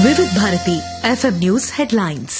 వివిధ Bharati FM news headlines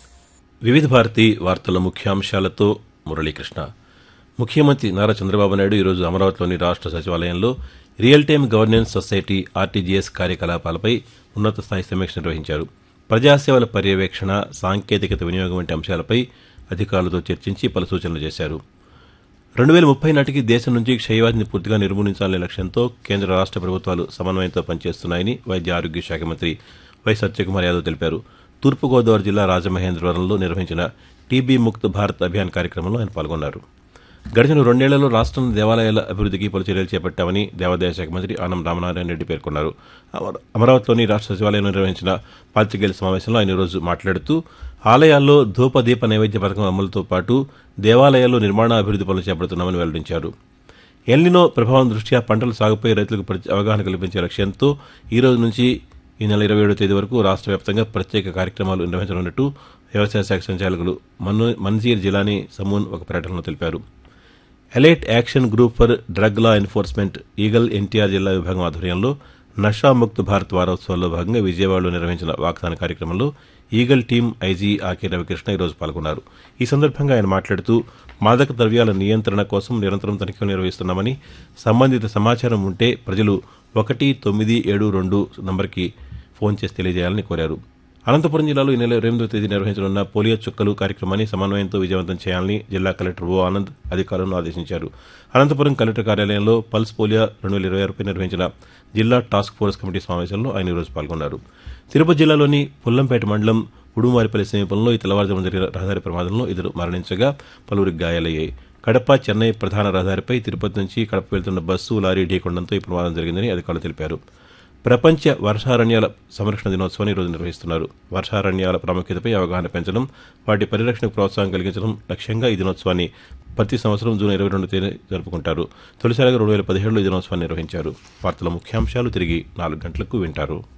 వివిధ భారతి వార్తల ముఖ్యాంశాలతో మురళీకృష్ణ ముఖ్యమంత్రి నారా చంద్రబాబు నాయుడు ఈరోజు అమరావతిలోని రాష్ట్ర సచివాలయంలో real time governance society RTGS కార్యకలాపాలపై ఉన్నత స్థాయి సమీక్ష నిర్వహించారు ప్రజాసేవల పర్యవేక్షణ సాంకేతికత వినియోగం వంటి అంశాలపై అధికారులతో చర్చించి పలు సూచనలు చేశారు రెండు వేల ముప్పై నాటికి దేశం నుంచి క్షయవ్యాధిని పూర్తిగా నిర్మూలించాలనే లక్ష్యంతో కేంద్ర రాష్ట్ర ప్రభుత్వాలు సమన్వయంతో పనిచేస్తున్నాయని వైద్య ఆరోగ్య శాఖ మంత్రి వై సత్యకుమార్ యాదవ్ తెలిపారు తూర్పుగోదావరి జిల్లా రాజమహేంద్రవరంలో నిర్వహించిన టీబీ ముక్త్ భారత్ అభియాన్ కార్యక్రమంలో ఆయన పాల్గొన్నారు గడిచిన రెండేళ్లలో రాష్ట్రం దేవాలయాల అభివృద్ధికి పలు చర్యలు చేపట్టామని దేవాదాయ శాఖ మంత్రి ఆనం రామనారాయణ రెడ్డి పేర్కొన్నారు అమర- అమరావతిలోని రాష్ట్ర సచివాలయంలో నిర్వహించిన పాతికేయుల సమావేశంలో ఆయన ఈరోజు మాట్లాడుతూ ఆలయాల్లో ధూపదీప నైవేద్య పథకం అమలుతో పాటు దేవాలయాల్లో నిర్మాణ అభివృద్ధి పనులు చేపడుతున్నామని వెల్లడించారు ఎల్నినో ప్రభావం దృష్ట్యా పంటల సాగుపై రైతులకు ప్రతి- అవగాహన కల్పించే లక్ష్యంతో ఈ రోజు నుంచి ఈ నెల ఇరవై ఏడో తేదీ వరకు రాష్ట్ర వ్యాప్తంగా ప్రత్యేక కార్యక్రమాలు నిర్వహించనున్నట్టు వ్యవసాయ శాఖ సంచాలకులు మన్ను మన్జీర్ జిలానీ సమూన్ ఒక ప్రకటనలో తెలిపారు elite action group for drug law enforcement EAGLE NTR జిల్లా విభాగం ఆధ్వర్యంలో నషాముక్త్ భారత్ వారోత్సవాల్లో భాగంగా విజయవాడలో నిర్వహించిన వాగ్దాన కార్యక్రమంలో EAGLE team IG Ake Ravikrishna ఈరోజు పాల్గొన్నారు ఈ సందర్భంగా ఆయన మాట్లాడుతూ మాదక ద్రవ్యాల నియంత్రణ కోసం నిరంతరం తనిఖీలు నిర్వహిస్తున్నామని సంబంధిత సమాచారం ఉంటే ప్రజలు ఒకటి తొమ్మిది ఏడు రెండు నంబర్కి ఫోన్ చేసి తెలియజేయాలని కోరారు అనంతపురం జిల్లాలో ఈ నెల ఇరవై ఎనిమిదో తేదీ నిర్వహించనున్న పోలియో చుక్కలు కార్యక్రమాన్ని సమన్వయంతో విజయవంతం చేయాలని జిల్లా కలెక్టర్ ఓ ఆనంద్ అధికారులను ఆదేశించారు అనంతపురం కలెక్టర్ కార్యాలయంలో పల్స్ పోలియో రెండు వేల ఇరవై ఆరుపై నిర్వహించిన జిల్లా టాస్క్ ఫోర్స్ కమిటీ సమావేశంలో ఆయన ఈరోజు పాల్గొన్నారు తిరుపతి జిల్లాలోని పుల్లంపేట మండలం ఉడుమారిపల్లి సమీపంలో ఈ తెల్లవారుజామున జరిగిన రహదారి ప్రమాదంలో ఇద్దరు మరణించగా పలువురికి గాయాలయ్యాయి కడప చెన్నై ప్రధాన రహదారిపై తిరుపతి నుంచి కడప వెళ్తున్న బస్సు లారీ ఢీకొనడంతో ఈ ప్రమాదం జరిగిందని అధికారులు తెలిపారు ప్రపంచ వర్షారణ్యాల సంరక్షణ దినోత్సవాన్ని ఈరోజు నిర్వహిస్తున్నారు వర్షారణ్యాల ప్రాముఖ్యతపై అవగాహన పెంచడం వాటి పరిరక్షణకు ప్రోత్సాహం కలిగించడం లక్ష్యంగా ఈ దినోత్సవాన్ని ప్రతి సంవత్సరం జూన్ ఇరవై రెండు తేదీ జరుపుకుంటారు తొలిసారిగా రెండు వేల పదిహేడులో ఈ దినోత్సవాన్ని నిర్వహించారు వార్తల ముఖ్యాంశాలు తిరిగి నాలుగు గంటలకు వింటారు